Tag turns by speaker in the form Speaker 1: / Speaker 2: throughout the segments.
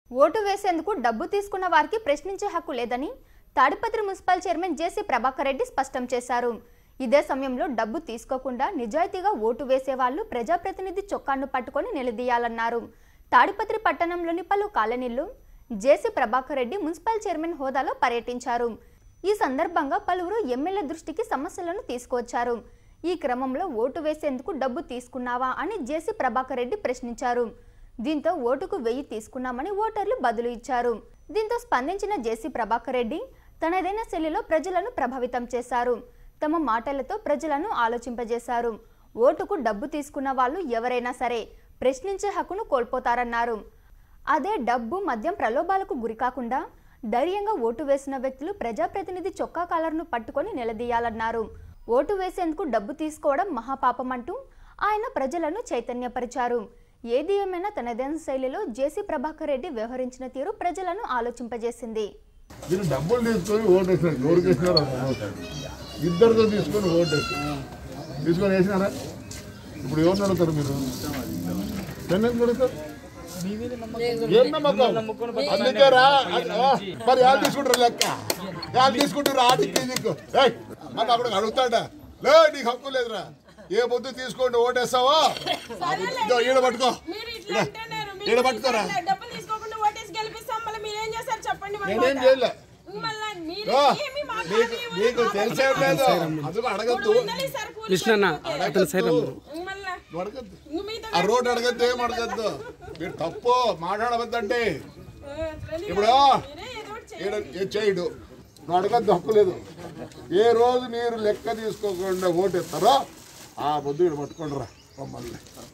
Speaker 1: Vote వేసేందుకు డబ్బు తీసుకున్న వారికి ప్రశ్నించే హక్కు లేదని Tadipatri municipal chairman JC Prabhakar Reddy స్పష్టం చేశారు ఇదే సమయంలో డబ్బు తీసుకోకుండా నిజాయితీగా ఓటు వేసే వాళ్ళు ప్రజాప్రతినిధి చొక్కాను పట్టుకొని నిలదీయాలన్నారు తాడిపత్రి పట్టణంలోని పలు కాలనీల్లో JC Prabhakar Reddy municipal chairman హోదాలో పర్యటించారు ఈ సందర్భంగా పలువురు ఎమ్మెల్యే దృష్టికి సమస్యలను తీసుకువచ్చారు ఈ క్రమంలో ఓటు వేసేందుకు డబ్బు తీసుకున్నావా అని జేసీ ప్రభాకర్ రెడ్డి ప్రశ్నించారు దీంతో ఓటుకు వెయ్యి తీసుకున్నామని ఓటర్లు బదులు ఇచ్చారు దీంతో స్పందించిన జేసీ ప్రభాకర్ రెడ్డి తనదైన శైలిలో ప్రజలను ప్రభావితం చేశారు తమ మాటలతో ప్రజలను ఆలోచింపజేశారు ఓటుకు డబ్బు తీసుకున్న వాళ్ళు ఎవరైనా సరే ప్రశ్నించే హక్కును కోల్పోతారన్నారు అదే డబ్బు మద్యం ప్రలోభాలకు గురికాకుండా ధైర్యంగా ఓటు వేసిన వ్యక్తులు ప్రజాప్రతినిధి చొక్కా కాలర్ను పట్టుకొని నిలదీయాలన్నారు ఓటు వేసేందుకు డబ్బు తీసుకోవడం మహాపాపం అంటూ ఆయన ప్రజలను చైతన్యపరిచారు ఏది ఏమైనా తనదైన శైలిలో జేసీ ప్రభాకర్ రెడ్డి వ్యవహరించిన తీరు ప్రజలను ఆలోచింపజేసింది
Speaker 2: మీరు డబ్బులు తీసుకొని ఓటు వేసినారు ఎవరికి వేసినారు ఇద్దరితో తీసుకొని ఓటు వేసినారు తీసుకొని వేసినారా ఇప్పుడు ఎవరిని అడుగుతారు మీరు ఎన్నెందుకు అడుగుతారు ఏం నమ్మకం అందుకే రా అది- ఆ, మరి వాళ్ళు తీసుకుంటారు లెక్క వాళ్ళు తీసుకుంటారు ఆటికి నీకు ఏయ్, మరి అప్పుడు అడుగుతాడా లే నీకు హక్కు లేదురా ఏ పొద్దు తీసుకోండి ఓటేస్తావా ఇదో ఈడ పట్టుకో
Speaker 3: మీరు ఇట్లా అంటున్నారు. మీరు
Speaker 2: ఈడ పట్టుకోరా
Speaker 3: ఇట్లా డబ్బులు తీసుకోకుండా ఓటేసి గెలిపిస్తాం మళ్ళీ మీరేం చేస్తారు చెప్పండి మరి
Speaker 2: నేనేం
Speaker 3: మాట.
Speaker 2: చేయలే
Speaker 3: మళ్ళా మీరు
Speaker 2: ఓ,
Speaker 3: ఏమీ మాకు
Speaker 2: నీకు
Speaker 3: హామీ
Speaker 2: నీకు
Speaker 3: ఇవ్వలేదు.
Speaker 2: తెలిసే లేదు అందుకు అడగద్దు
Speaker 3: వందలు ఇస్తారు కూలి
Speaker 4: కృష్ణన్న
Speaker 3: పనికి.
Speaker 4: అతను సైడ్
Speaker 3: మళ్ళా
Speaker 2: నువ్వు అడగద్దు
Speaker 3: ఇంక మీతో
Speaker 2: ఆ రోడ్ అడగద్దు ఏం అడగద్దు మీరు తప్పు మాట్లాడవద్దంటే
Speaker 3: ఆ, అట్లని
Speaker 2: ఇప్పుడు
Speaker 3: మీరే ఏదో ఒకటి చేయండి.
Speaker 2: ఈడ ఏ చేయడు నువ్వు అడగద్దు హక్కు లేదు ఏ రోజు మీరు లెక్క తీసుకోకుండా ఓటేస్తారో ఆ పొద్దు ఇక్కడ పట్టుకోండి రా మమ్మల్ని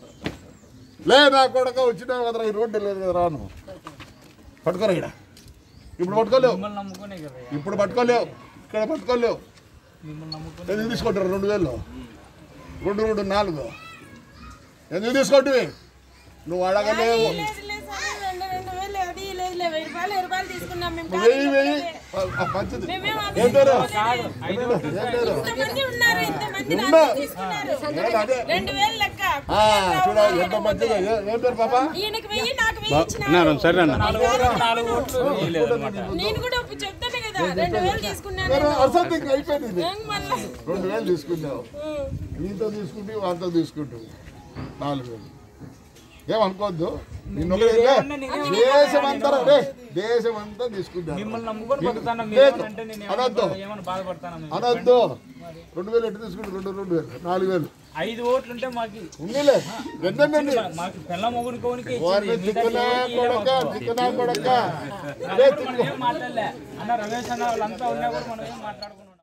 Speaker 2: లే నా కొడక వచ్చినావు కదరా ఈ రోడ్డు లేదు కదరా నువ్వు పట్టుకోరా ఇక్కడ ఇప్పుడు పట్టుకోలేవు ఇప్పుడు పట్టుకోలేవు ఇక్కడ పట్టుకోలేవు ఎందుకు తీసుకుంటారు రెండు వేలు రెండు రెండు నాలుగు ఎందుకు తీసుకుంటువి నువ్వు అడగలేవు
Speaker 3: లేదు, లేదు సార్, రెండు రెండు వేలు అది లేదు లేదు వెయ్యి రూపాయలు వెయ్యి రూపాయలు తీసుకున్నాం మేము
Speaker 2: నువ్వు వెయ్యి వెయ్యి ఆ, ఆ, మంచిది
Speaker 3: మేమేం అది
Speaker 2: ఏం పేరు
Speaker 3: తీసుకోలేదు.
Speaker 2: ఏం పేరు
Speaker 3: ఇంతమంది ఉన్నారు ఇంతమంది
Speaker 2: ఉన్నా.
Speaker 3: నాకు తీసుకున్నారు
Speaker 2: నేను అదే
Speaker 3: రెండు వేలు లెక్క
Speaker 2: ఆ, చూడ ఎంత మంచిది ఏ- ఏం పేరు పాప
Speaker 3: ఈయనకి వెయ్యి నాకు వెయ్యి ఇచ్చినారు
Speaker 4: సరే అన్న
Speaker 3: నేను కూడా ఇప్పుడు చెప్తాను కదా రెండు వేలు తీసుకున్నాను
Speaker 2: నేను అసలు నీకు అయిపోయింది ఇది.
Speaker 3: ఏం మళ్ళా
Speaker 2: రెండు వేలు తీసుకున్నావు నీతో తీసుకుంటే వాళ్ళతో తీసుకుంటావు నాలుగు వేలు ఏమనుకోవద్దు నిన్ను దేశమంతా రే దేశమంతా తీసుకున్నాను లేదు, అనొద్దు అనొద్దు రెండు వేలు ఎట్టు తీసుకుంటే రెండు రెండు వేలు నాలుగు వేలు
Speaker 5: ఐదు ఓట్లుంటే మాకు
Speaker 2: ఉన్నిలే ఎన్నండి
Speaker 5: మాకు పిల్ల మొగుడు కోనికి
Speaker 2: వారిని తిక్కనా కొడక తిక్కనా కొడక రే తిక్కు
Speaker 5: ఏం మాట్లాడలే అన్న రమేష్ అన్న వాళ్ళంతా ఉన్నా కూడా మనం ఏం మాట్లాడుకున్నాం